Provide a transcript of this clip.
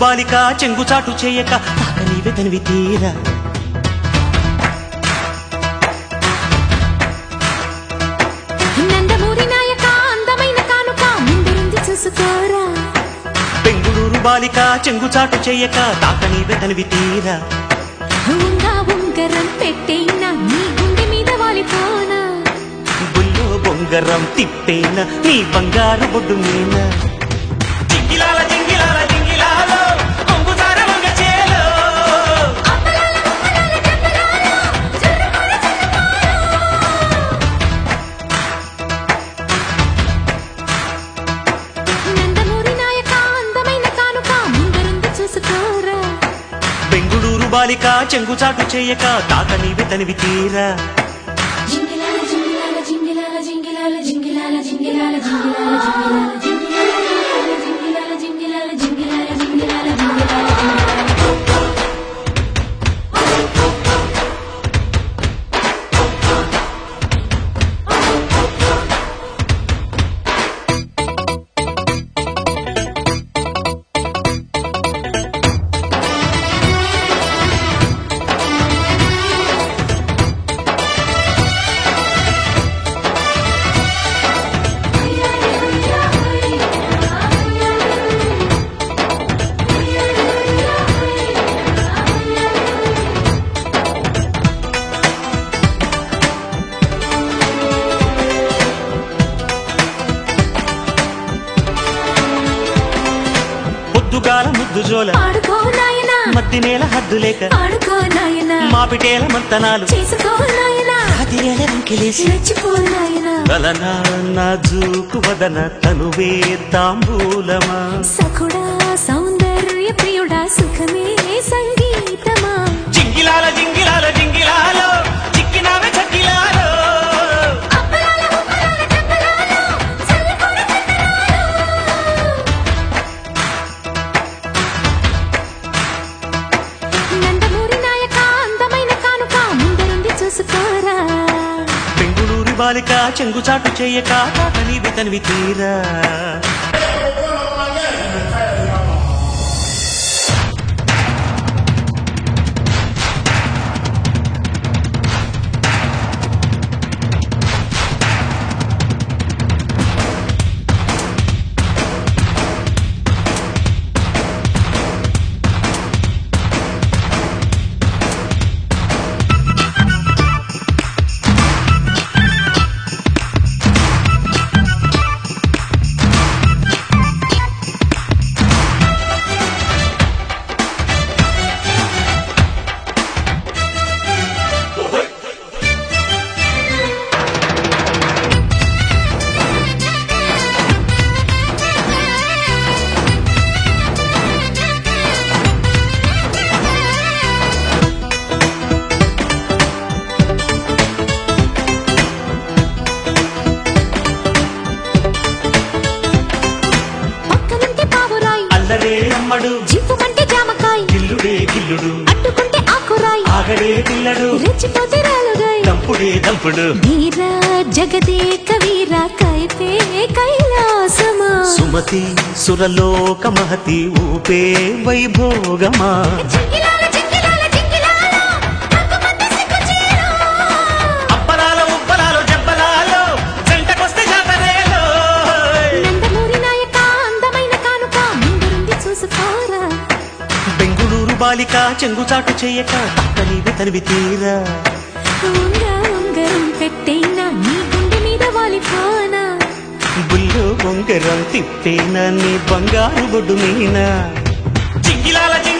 బాలిక చెంగుచాటు చేయక తాక నీవే తనివి తీరా నందమూరి నాయక అందమైన కానుక ముందుంది చూసుకోరా బెంగుళూరు బాలిక చెంగుచాటు చేయక తాక నీవే తనివి తీరా ఉంగా ఉంగరం పెట్టేనా నీ గుండె మీద వాలిపోనా బుల్లో బొంగరం తిప్పేన నీ బంగారు బొడ్డు మీన జింగిలాల జింగిలాల జింగిలాలో కొంగుసార వంగ చేలో నందమూరి నాయక అందమైన కానుక ముందుంది చూసుకోరా బెంగుళూరు బాలిక చెంగుచాటు చేయక తాక నీవే తనివి తీరా జింగిలాల జింగిలాల జింగిలాల జింగిలాల జింగిలాల జింగిలాల జింగిలాల జింగిలాల జింగిలాల జింగిలాల జింగిలాల జింగిలాల జింగిలాల పొద్దుగాల ముద్దు జోల ఆడుకో నాయనా మద్ది నేల హద్దు లేక ఆడుకో నాయనా మాపిటేల మంతనాలు చేసుకో నాయనా అదిరేల రంకెలేసి రెచ్చిపో నాయనా కలనా నా జూకు వదన తనువే తాంబూలమా సఖుడా సౌందర్య ప్రియుడా సుఖమే సంగీతమా జింగిలాల జింగిలాల జింగిలాలో చిక్కినావే చక్కిలాలో నందమూరి నాయక అందమైన కానుక ముందరుంది చూసుకోరా బెంగుళూరు బాలిక చెంగుచాటు చేయక తాక నీవే తనివి తీరా పక్కనుంటే పావురాయి అల్లరే అమ్మడు జిప్పుమంటే జామకాయ గిల్లుడే గిల్లుడు అడ్డుకుంటే ఆకురాయి ఆగడే పిల్లడు రెచ్చిపోతే రాలుగాయి దంపుడే దంపుడు వీరా జగదే కవీర కైతే కైలాసమా సుమతి సురలోక మహతి ఊపే వైభోగమా జింగిలాల జింగిలాల జింగిలాల రంగుమంటే సిగ్గుచీర. అప్పలాల ఉప్పలాలు జబ్బలాలు జంటకొస్తే జాతరేలో నందమూరి నాయక అందమైన కానుక ముందుంది చూసుకోరా బెంగుళూరు బాలిక చెంగుచాటు చేయక తక్క నీవే తనివి తీరా ఉంగ ఉంగరం పెట్టేనా నీ గుండె మీద వాలిపోనా బుల్లో బొంగరం తిప్పేనా నీ బంగారు బొడ్డు మీనా జింగిలాల జింగిలాల